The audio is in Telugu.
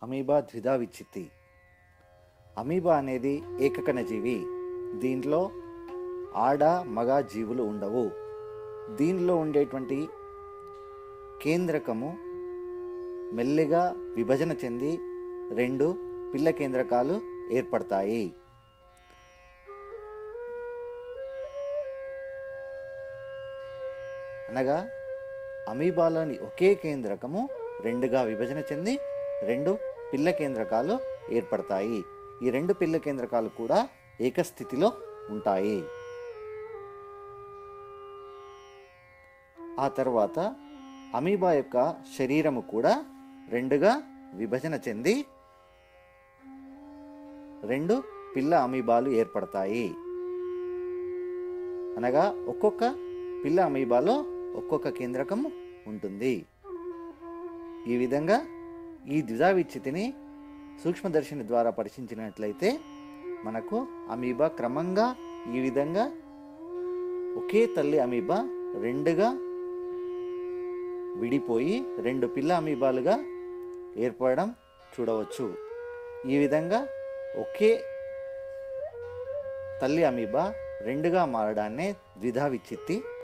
అమీబా ద్విధా విచ్చిత్తి అమీబా అనేది ఏకకణ జీవి దీంట్లో ఆడ మగ జీవులు ఉండవు దీనిలో ఉండేటువంటి కేంద్రకము మెల్లిగా విభజన చెంది రెండు పిల్ల కేంద్రకాలు ఏర్పడతాయి అనగా అమీబాలోని ఒకే కేంద్రకము రెండుగా విభజన చెంది రెండు పిల్ల కేంద్రకాలు ఏర్పడతాయి ఈ రెండు పిల్ల కేంద్రకాలు కూడా ఏకస్థితిలో ఉంటాయి ఆ తర్వాత అమీబా యొక్క శరీరము కూడా రెండుగా విభజన చెంది రెండు పిల్ల అమీబాలు ఏర్పడతాయి అనగా ఒక్కొక్క పిల్ల అమీబాలో ఒక్కొక్క కేంద్రకము ఉంటుంది ఈ విధంగా ఈ ద్విధా విచ్చితిని సూక్ష్మదర్శిని ద్వారా పరిశీలించినట్లయితే మనకు అమీబా క్రమంగా ఈ విధంగా ఒకే తల్లి అమీబా రెండుగా విడిపోయి రెండు పిల్ల అమీబాలుగా ఏర్పడడం చూడవచ్చు ఈ విధంగా ఒకే తల్లి అమీబా రెండుగా మారడాన్నే ద్విధా విచ్చిత్తి